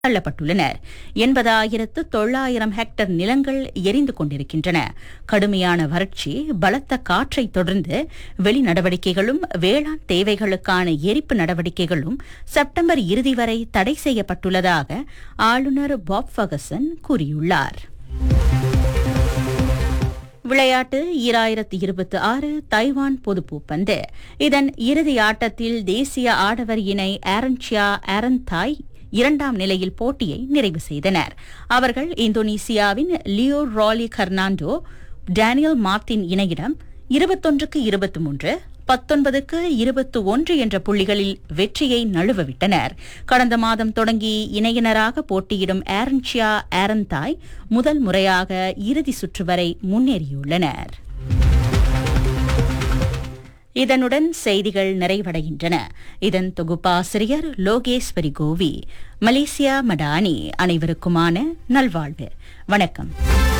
தள்ளப்பட்டுள்ளனர் எண்பதாயிரத்து தொள்ளாயிரம் ஹெக்டர் நிலங்கள் எரிந்து கொண்டிருக்கின்றன கடுமையான வறட்சி பலத்த காற்றை தொடர்ந்து வெளி நடவடிக்கைகளும் வேளாண் தேவைகளுக்கான எரிப்பு நடவடிக்கைகளும் செப்டம்பர் இறுதி வரை தடை செய்யப்பட்டுள்ளதாக ஆளுநர் பாப் ஃபகசன் கூறியுள்ளார் விளையாட்டு ஈராயிரத்து இருபத்தி ஆறு தைவான் பொதுப்பூப்பந்து இதன் இறுதி ஆட்டத்தில் தேசிய ஆடவர் இணை ஆரன்சியா ஆரன்தாய் இரண்டாம் நிலையில் போட்டியை நிறைவு செய்தனர் அவர்கள் இந்தோனேசியாவின் Leo Rolly Carnando Daniel Marthin இணையிடம் இருபத்தொன்றுக்கு இருபத்தி மூன்று பத்தொன்பதுக்கு இருபத்து ஒன்று என்ற புள்ளிகளில் வெற்றியை நழுவவிட்டனர் கடந்த மாதம் தொடங்கி இணையினராக போட்டியிடும் ஆரன்சியா ஆரன்தாய் முதல் முறையாக இறுதி சுற்று வரை முன்னேறியுள்ளனர் இதனுடன் செய்திகள் நிறைவடைகின்றன இதன் தொகுப்பாசிரியர் லோகேஸ்வரி கோவி மலேசியா மடானி அனைவருக்குமான நல்வாழ்வு வணக்கம்